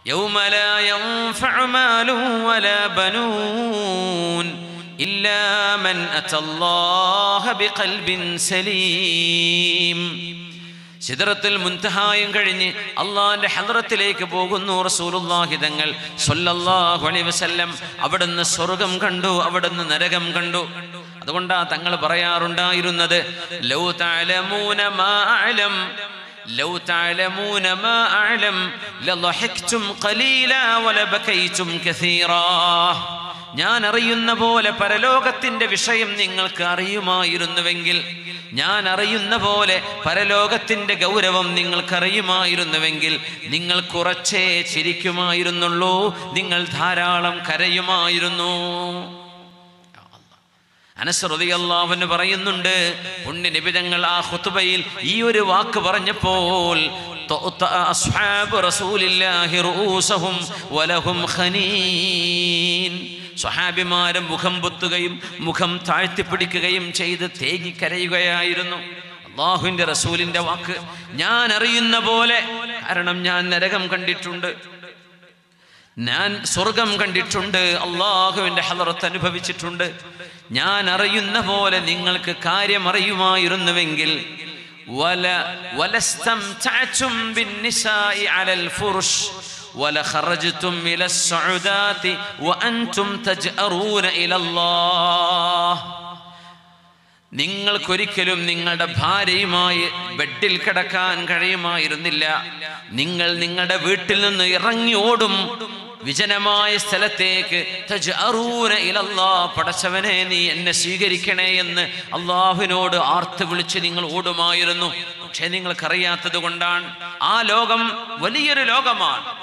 يوم لا ينفع مال ولا بنون إلا من أتى الله بقلب سليم സിദറത്തിൽ മുൻതഹായം കഴിഞ്ഞ് അള്ളാഹിന്റെ ഹദ്റത്തിലേക്ക് പോകുന്നു റസൂലുള്ളാഹി തങ്ങൾ സ്വല്ലല്ലാഹു അലൈഹി വസല്ലം അവിടുന്ന് സ്വർഗം കണ്ടു അവിടുന്ന് നരകം കണ്ടു അതുകൊണ്ടാ തങ്ങൾ പറയാറുണ്ടായിരുന്നത് ലൗ തഅലമൂന മാ അഅലം ലൗ തഅലമൂന മാ അഅലം ലളഹിക്തും ഖലീലാ വലബകൈതും കസീറാ ഞാൻ അറിയുന്ന പോലെ പരലോകത്തിന്റെ വിഷയം നിങ്ങൾക്ക് അറിയുമായിരുന്നുവെങ്കിൽ ഞാൻ അറിയുന്ന പോലെ പരലോകത്തിന്റെ ഗൗരവം നിങ്ങൾക്കറിയുമായിരുന്നുവെങ്കിൽ നിങ്ങൾ കുറച്ചേ ചിരിക്കുമായിരുന്നുള്ളൂ നിങ്ങൾ ധാരാളം കരയുമായിരുന്നു അനസ്രതിയല്ലാവന് പറയുന്നുണ്ട് പുണ്യ നിബിതങ്ങൾ ആ ഹുത്തുബയിൽ ഈ ഒരു വാക്ക് പറഞ്ഞപ്പോൾ തഅത്ത അസ്ഹാബു റസൂലില്ലാഹി റൂസഹും വലഹും ഖനീൻ സ്വഹാബിമാരും മുഖം പൊത്തുകയും മുഖം താഴ്ത്തിപ്പിടിക്കുകയും ചെയ്ത് തേങ്ങി കരയുകയായിരുന്നു അള്ളാഹുവിന്റെ റസൂലിന്റെ വാക്ക് ഞാൻ അറിയുന്ന പോലെ കാരണം ഞാൻ നരകം കണ്ടിട്ടുണ്ട് ഞാൻ സ്വർഗം കണ്ടിട്ടുണ്ട് അള്ളാഹുവിന്റെ ഹലറത്ത് അനുഭവിച്ചിട്ടുണ്ട് ഞാൻ അറിയുന്ന പോലെ നിങ്ങൾക്ക് കാര്യം അറിയുമായിരുന്നുവെങ്കിൽ വല വലസ്തംതഅതും ബിന്നിസാഇ അലൽ ഫുർഷ് ولخرجتم إلى السعودات وأنتم تجأرون إلى الله നിങ്ങൾക്കൊരിക്കലും നിങ്ങളുടെ ഭാര്യയുമായി ബെഡിൽ കിടക്കാൻ കഴിയുമായിരുന്നില്ല നിങ്ങൾ നിങ്ങളുടെ വീട്ടിൽ നിന്ന് ഇറങ്ങി ഓടും വിജനമായ സ്ഥലത്തേക്ക് തജ്അറൂന ഇലല്ലാ പടച്ചവനെ നീ എന്നെ സ്വീകരിക്കണേ എന്ന് അള്ളാഹുവിനോട് ആർത്ത് വിളിച്ച് നിങ്ങൾ ഓടുമായിരുന്നു പക്ഷെ നിങ്ങൾക്കറിയാത്തത് കൊണ്ടാണ് ആ ലോകം വലിയൊരു ലോകമാണ്